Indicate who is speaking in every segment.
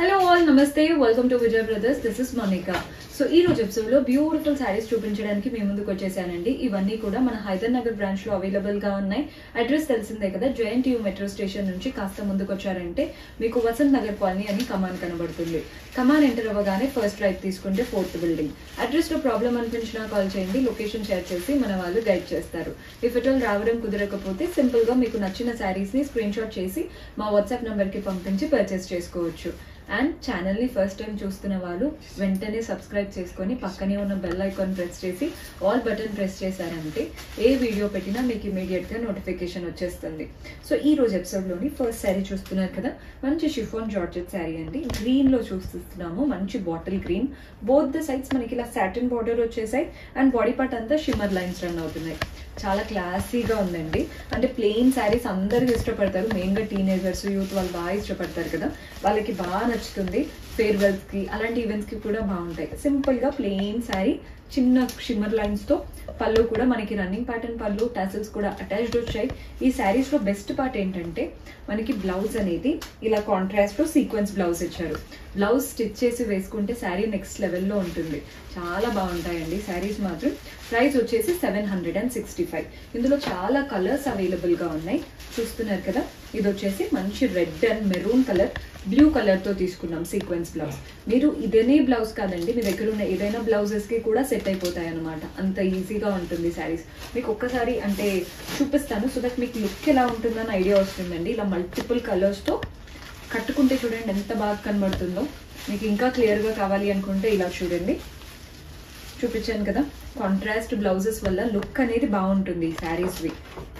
Speaker 1: hello all నమస్తే welcome to Vijay brothers this is Monika so ఈ రోజు ఎపిసోడ్ లో బ్యూటిఫుల్ శారీస్ చూపించడానికి మీ ముందుకు వచ్చేసానండి ఇవన్నీ కూడా మన హైదర్ నగర్ బ్రాంచ్ లో అవైలబుల్ గా ఉన్నాయి అడ్రస్ తెలిసిందే కదా జైంట్ యూ మెట్రో స్టేషన్ నుంచి కాస్త ముందుకు వచ్చారంటే మీకు వసంత్ నగర్ కాలనీ అని కమాన్ కనబడుతుంది కమాన్ ఎంటర్ అవ్వగానే ఫస్ట్ రైట్ తీసుకుంటే ఫోర్త్ బిల్డింగ్ అడ్రస్ లో ప్రాబ్లం అనిపించినా కాల్ చేయండి లొకేషన్ షేర్ చేసి మన వాళ్ళు గైడ్ చేస్తారు ఇఫ్ ఇట్ ఆల్ రావడం కుదరకపోతే సింపుల్ గా మీకు నచ్చిన శారీస్ ని స్క్రీన్ షాట్ చేసి మా వాట్సాప్ నంబర్ కి పంపించి పర్చేస్ చేసుకోవచ్చు అండ్ ఛానల్ ని ఫస్ట్ టైం చూస్తున్న వాళ్ళు వెంటనే సబ్స్క్రైబ్ చేసుకొని పక్కనే ఉన్న బెల్ ఐకాన్ ప్రెస్ చేసి ఆల్ బటన్ ప్రెస్ చేశారంటే ఏ వీడియో పెట్టినా మీకు ఇమీడియట్ గా నోటిఫికేషన్ వచ్చేస్తుంది సో ఈ రోజు ఎపిసోడ్ లోని ఫస్ట్ శారీ చూస్తున్నారు కదా మంచి షిఫోన్ జార్జెట్ శారీ అండి గ్రీన్ లో చూస్తున్నాము మంచి bottle green both the sides మనకి ఇలా సాటిన్ బార్డర్ వచ్చేసాయి అండ్ బాడీ పార్ట్ అంతా షిమ్మర్ లైన్స్ రన్ అవుతున్నాయి చాలా క్లాసీగా ఉందండి అంటే ప్లెయిన్ శారీస్ అందరూ ఇష్టపడతారు మెయిన్గా టీనేజర్స్ యూత్ వాళ్ళు బాగా ఇష్టపడతారు కదా వాళ్ళకి బాగా నచ్చుతుంది ఫేర్వెల్స్కి అలాంటి ఈవెంట్స్కి కూడా బాగుంటాయి సింపుల్గా ప్లెయిన్ శారీ చిన్న షిమ్మర్ లైన్స్తో పళ్ళు కూడా మనకి రన్నింగ్ ప్యాటర్న్ పళ్ళు టాసిల్స్ కూడా అటాచ్డ్ వచ్చాయి ఈ శారీస్లో బెస్ట్ పార్ట్ ఏంటంటే మనకి బ్లౌజ్ అనేది ఇలా కాంట్రాస్ట్లో సీక్వెన్స్ బ్లౌజ్ ఇచ్చారు బ్లౌజ్ స్టిచ్ చేసి వేసుకుంటే శారీ నెక్స్ట్ లెవెల్లో ఉంటుంది చాలా బాగుంటాయండి శారీస్ మాత్రం ప్రైస్ వచ్చేసి seven hundred and sixty five ఇందులో చాలా కలర్స్ అవైలబుల్గా ఉన్నాయి చూస్తున్నారు కదా ఇది వచ్చేసి మంచి red and maroon colour blue కలర్తో తీసుకున్నాం సీక్వెన్స్ బ్లౌజ్ మీరు ఇదేనే బ్లౌజ్ కాదండి మీ దగ్గర ఉన్న ఏదైనా బ్లౌజెస్కి కూడా సెట్ అయిపోతాయి అనమాట అంత ఈజీగా ఉంటుంది శారీస్ మీకు ఒక్కసారి అంటే చూపిస్తాను సో దట్ మీకు లుక్ ఎలా ఉంటుందని ఐడియా వస్తుందండి ఇలా మల్టిపుల్ కలర్స్తో కట్టుకుంటే చూడండి ఎంత బాగా కనబడుతుందో మీకు ఇంకా క్లియర్గా కావాలి అనుకుంటే ఇలా చూడండి చూపించాను కదా కాంట్రాస్ట్ బ్లౌజెస్ వల్ల లుక్ అనేది బాగుంటుంది ఈ శారీస్వి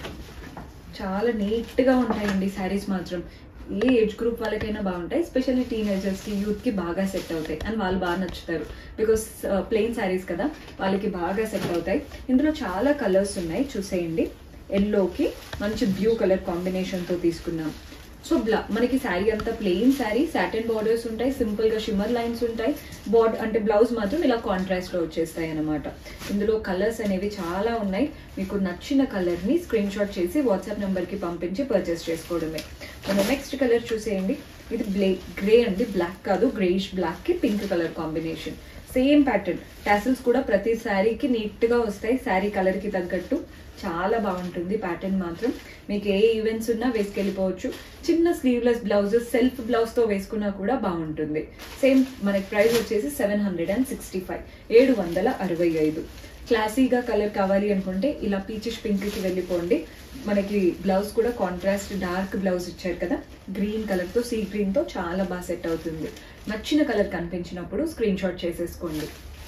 Speaker 1: చాలా నీట్గా ఉంటాయండి శారీస్ మాత్రం ఏ ఏజ్ గ్రూప్ వాళ్ళకైనా బాగుంటాయి ఎస్పెషల్లీ టీనేజర్స్కి యూత్కి బాగా సెట్ అవుతాయి అండ్ వాళ్ళు బాగా నచ్చుతారు బికాస్ ప్లెయిన్ శారీస్ కదా వాళ్ళకి బాగా సెట్ అవుతాయి ఇందులో చాలా కలర్స్ ఉన్నాయి చూసేయండి ఎల్లోకి మంచి బ్లూ కలర్ కాంబినేషన్తో తీసుకున్నాం సో బ్లా మనకి శారీ అంతా ప్లెయిన్ శారీ సాటిన్ బార్డర్స్ ఉంటాయి సింపుల్ గా షిమ్మర్ లైన్స్ ఉంటాయి బార్డ్ అంటే బ్లౌజ్ మాత్రం ఇలా కాంట్రాస్ట్ లో వచ్చేస్తాయి అనమాట ఇందులో కలర్స్ అనేవి చాలా ఉన్నాయి మీకు నచ్చిన కలర్ ని స్క్రీన్ షాట్ చేసి వాట్సాప్ నెంబర్ కి పంపించి పర్చేస్ చేసుకోవడమే మన నెక్స్ట్ కలర్ చూసేయండి ఇది బ్లే గ్రే అండి బ్లాక్ కాదు గ్రేయిష్ బ్లాక్ కి pink colour combination same pattern tassels కూడా ప్రతి శారీకి నీట్ గా వస్తాయి శారీ కలర్ కి తగ్గట్టు చాలా బాగుంటుంది ప్యాటర్న్ మాత్రం మీకు ఏ ఈవెంట్స్ ఉన్నా వేసుకెళ్ళిపోవచ్చు చిన్న స్లీవ్లెస్ బ్లౌజెస్ సెల్ఫ్ బ్లౌజ్తో వేసుకున్నా కూడా బాగుంటుంది సేమ్ మనకి ప్రైస్ వచ్చేసి seven hundred and sixty five ఏడు వందల అరవై ఐదు క్లాసీగా కలర్ కావాలి అనుకుంటే ఇలా పీచిష్ పింక్కి వెళ్ళిపోండి మనకి బ్లౌజ్ కూడా కాంట్రాస్ట్ డార్క్ బ్లౌజ్ ఇచ్చారు కదా గ్రీన్ కలర్తో సీ గ్రీన్తో చాలా బాగా సెట్ అవుతుంది నచ్చిన కలర్ కనిపించినప్పుడు స్క్రీన్ షాట్ చేసేసుకోండి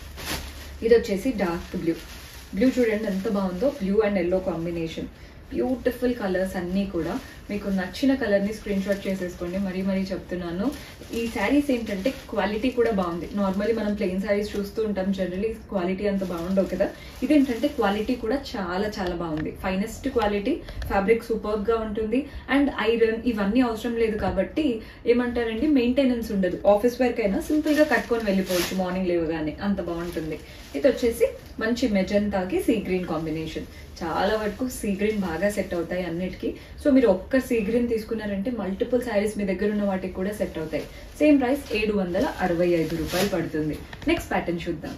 Speaker 1: ఇది వచ్చేసి డార్క్ బ్లూ బ్లూ చూడండి ఎంత బాగుందో blue and yellow combination beautiful colours అన్నీ కూడా మీకు నచ్చిన కలర్ని స్క్రీన్ షాట్ చేసేసుకోండి మరీ మరీ చెప్తున్నాను ఈ శారీస్ ఏంటంటే క్వాలిటీ కూడా బాగుంది నార్మల్లీ మనం ప్లెయిన్ శారీస్ చూస్తూ ఉంటాం జనరలీ క్వాలిటీ అంత బాగుండవు కదా ఇదేంటంటే క్వాలిటీ కూడా చాలా చాలా బాగుంది ఫైనెస్ట్ క్వాలిటీ ఫ్యాబ్రిక్ సూపర్గా ఉంటుంది అండ్ ఐరన్ ఇవన్నీ అవసరం లేదు కాబట్టి ఏమంటారండి మెయింటెనెన్స్ ఉండదు ఆఫీస్ వర్క్ అయినా సింపుల్గా కట్టుకొని వెళ్ళిపోవచ్చు మార్నింగ్ లేవగానే అంత బాగుంటుంది ఇది వచ్చేసి మంచి మెజంతాకి సీ గ్రీన్ కాంబినేషన్ చాలా వరకు సీ గ్రీన్ బాగా సెట్ అవుతాయి అన్నిటికీ సో మీరు ఒక్క సీ గ్రీన్ తీసుకున్నారంటే మల్టిపుల్ శారీస్ మీ దగ్గర ఉన్న వాటికి కూడా సెట్ అవుతాయి సేమ్ ప్రైస్ ఏడు వందల అరవై ఐదు రూపాయలు పడుతుంది నెక్స్ట్ ప్యాటర్న్ చూద్దాం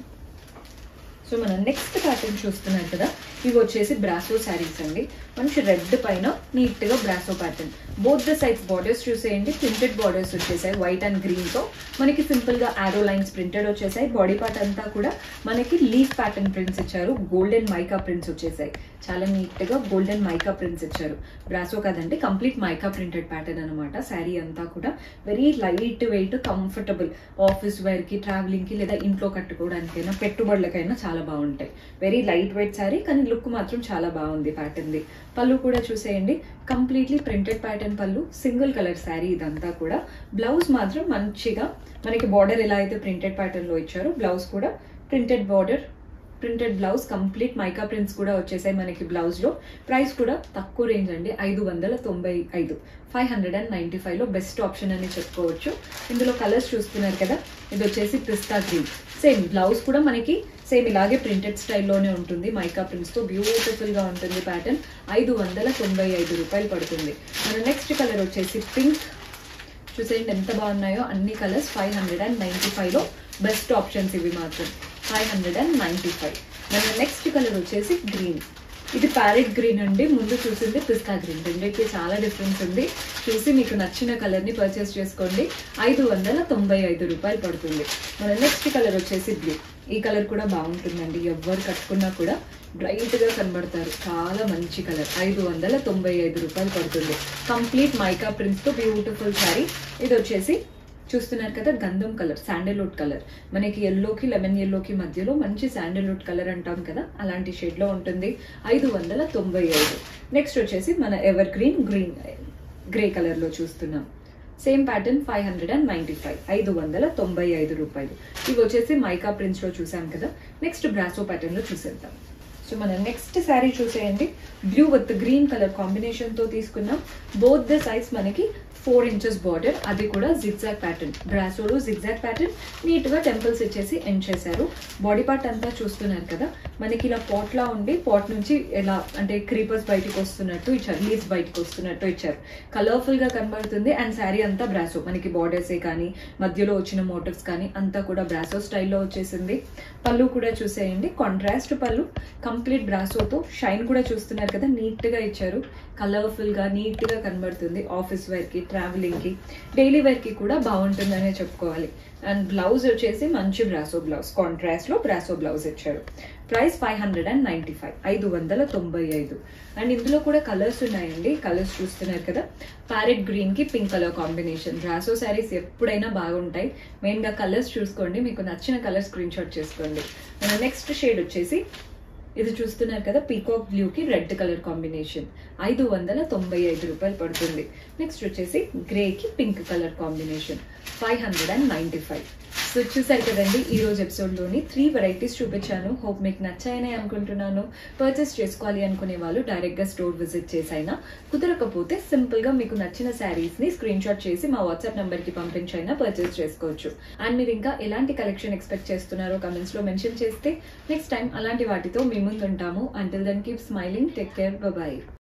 Speaker 1: సో మనం నెక్స్ట్ ప్యాటర్న్ చూస్తున్నారు కదా ఇవి వచ్చేసి బ్రాసో శారీస్ అండి మంచి రెడ్ పైన నీట్గా brasso pattern both the sides borders చూసేయండి ప్రింటెడ్ బార్డర్స్ వచ్చేసాయి వైట్ అండ్ గ్రీన్తో మనకి సింపుల్గా ఆరో లైన్స్ ప్రింటెడ్ వచ్చేసాయి బాడీ పార్ట్ అంతా కూడా మనకి లీఫ్ ప్యాటర్న్ ప్రింట్స్ ఇచ్చారు గోల్డెన్ మైకా ప్రింట్స్ వచ్చేసాయి చాలా నీట్గా గోల్డెన్ మైకా ప్రింట్స్ ఇచ్చారు బ్రాసో కాదండి కంప్లీట్ మైకా ప్రింటెడ్ ప్యాటర్న్ అనమాట శారీ అంతా కూడా very light weight comfortable office వేర్కి ట్రావెలింగ్కి లేదా ఇంట్లో కట్టుకోవడానికైనా పెట్టుబడులకైనా చాలా బాగుంటాయి వెరీ లైట్ వెయిట్ శారీ కానీ లుక్ మాత్రం చాలా బాగుంది ప్యాటర్న్ది పళ్ళు కూడా చూసేయండి completely printed pattern pallu single colour sari ఇదంతా కూడా బ్లౌజ్ మాత్రం మంచిగా మనకి బార్డర్ ఎలా అయితే ప్రింటెడ్ ప్యాటర్న్లో ఇచ్చారో బ్లౌజ్ కూడా printed border printed blouse complete mica prints కూడా వచ్చేసాయి మనకి బ్లౌజ్లో ప్రైస్ కూడా తక్కువ రేంజ్ అండి ఐదు వందల తొంభై ఐదు ఫైవ్ హండ్రెడ్ అండ్ నైంటీ ఫైవ్లో బెస్ట్ ఆప్షన్ అని చెప్పుకోవచ్చు ఇందులో కలర్స్ చూస్తున్నారు కదా ఇది వచ్చేసి పిస్తా గ్రీన్ సేమ్ బ్లౌజ్ కూడా మనకి సేమ్ ఇలాగే ప్రింటెడ్ స్టైల్లోనే ఉంటుంది మైకా ప్రింట్స్తో బ్యూటిఫుల్గా ఉంటుంది ప్యాటర్న్ ఐదు వందల తొంభై ఐదు రూపాయలు పడుతుంది మన నెక్స్ట్ కలర్ వచ్చేసి పింక్ చూసేయండి ఎంత బాగున్నాయో అన్ని colours five hundred and ninety ఫైవ్లో బెస్ట్ ఆప్షన్స్ ఇవి మాత్రం five hundred and ninety five మన నెక్స్ట్ కలర్ వచ్చేసి గ్రీన్ ఇది ప్యారెట్ గ్రీన్ అండి ముందు చూసింది పిస్తా గ్రీన్ రెండింటికి చాలా డిఫరెన్స్ ఉంది చూసి మీకు నచ్చిన కలర్ని పర్చేస్ చేసుకోండి ఐదు వందల తొంభై ఐదు రూపాయలు పడుతుంది మన నెక్స్ట్ కలర్ వచ్చేసి బ్లూ ఈ కలర్ కూడా బాగుంటుందండి ఎవరు కట్టుకున్నా కూడా బ్రైట్గా కనబడతారు చాలా మంచి కలర్ ఐదు వందల తొంభై ఐదు రూపాయలు పడుతుంది కంప్లీట్ మైకా ప్రింట్స్తో బ్యూటిఫుల్ శారీ ఇది వచ్చేసి చూస్తున్నారు కదా గంధం కలర్ శాండల్వుడ్ కలర్ మనకి ఎల్లోకి లెమన్ ఎల్లోకి మధ్యలో మంచి శాండల్వుడ్ కలర్ అంటాం కదా అలాంటి షేడ్లో ఉంటుంది ఐదు వందల తొంభై ఐదు నెక్స్ట్ వచ్చేసి మన ఎవర్ గ్రీన్ గ్రీన్ గ్రే కలర్లో చూస్తున్నాం same pattern five hundred and ninety five ఐదు వందల తొంభై ఐదు రూపాయలు ఇవి వచ్చేసి మైకా ప్రింట్స్లో చూసాం కదా నెక్స్ట్ బ్రాసో ప్యాటర్న్లో చూసేద్దాం సో మన నెక్స్ట్ శారీ చూసేయండి బ్లూ విత్ గ్రీన్ కలర్ కాంబినేషన్తో తీసుకున్నాం బోత్ ద సైజ్ మనకి ఫోర్ ఇంచెస్ బార్డర్ అది కూడా జిగ్జాగ్ ప్యాటర్న్ బ్రాసోలో జిగ్జాగ్ ప్యాటర్న్ నీట్గా టెంపుల్స్ ఇచ్చేసి ఎండ్ చేశారు బాడీ పార్ట్ అంతా చూస్తున్నారు కదా మనకి ఇలా పాట్లా ఉండి పాట్ నుంచి ఎలా అంటే క్రీపర్స్ బయటికి వస్తున్నట్టు ఇచ్చారు లీవ్స్ బయటికి వస్తున్నట్టు ఇచ్చారు కలర్ఫుల్గా కనబడుతుంది అండ్ శారీ అంతా బ్రాసో మనకి బార్డర్సే కానీ మధ్యలో వచ్చిన మోటివ్స్ కానీ అంతా కూడా బ్రాసో స్టైల్లో వచ్చేసింది పళ్ళు కూడా చూసేయండి కాంట్రాస్ట్ పళ్ళు కంప్లీట్ బ్రాసోతో షైన్ కూడా చూస్తున్నారు కదా నీట్గా ఇచ్చారు కలర్ఫుల్గా నీట్గా కనబడుతుంది ఆఫీస్ వేర్కి ట్రావెలింగ్కి డైలీ వేర్కి కూడా బాగుంటుందనే చెప్పుకోవాలి అండ్ బ్లౌజ్ వచ్చేసి మంచి బ్రాసో బ్లౌజ్ కాంట్రాస్ట్లో బ్రాసో బ్లౌజ్ ఇచ్చారు price five hundred and ninety five ఐదు వందల తొంభై ఐదు అండ్ ఇందులో కూడా కలర్స్ ఉన్నాయండి కలర్స్ చూస్తున్నారు కదా ప్యారెట్ గ్రీన్కి pink colour combination brasso sarees ఎప్పుడైనా బాగుంటాయి మెయిన్గా కలర్స్ చూసుకోండి మీకు నచ్చిన కలర్ స్క్రీన్ షాట్ చేసుకోండి మన నెక్స్ట్ షేడ్ వచ్చేసి ఇది చూస్తున్నారు కదా పీకాక్ బ్లూ కి రెడ్ కలర్ కాంబినేషన్ ఐదు వందల తొంభై ఐదు రూపాయలు పడుతుంది నెక్స్ట్ వచ్చేసి గ్రే కి pink colour combination five hundred and ninety five so చూసారు కదండి ఈ రోజు ఎపిసోడ్లోని త్రీ వెరైటీస్ చూపించాను హోప్ మీకు నచ్చాయని అనుకుంటున్నాను పర్చేస్ చేసుకోవాలి అనుకునే వాళ్ళు డైరెక్ట్గా స్టోర్ విజిట్ చేసైనా కుదరకపోతే సింపుల్గా మీకు నచ్చిన శారీస్ని స్క్రీన్ షాట్ చేసి మా వాట్సాప్ నెంబర్కి పంపించైనా పర్చేస్ చేసుకోవచ్చు అండ్ మీరు ఇంకా ఎలాంటి కలెక్షన్ ఎక్స్పెక్ట్ చేస్తున్నారో కమెంట్స్లో మెన్షన్ చేస్తే నెక్స్ట్ టైం అలాంటి వాటితో మీ ముందు ఉంటాము until then keep smiling take care bye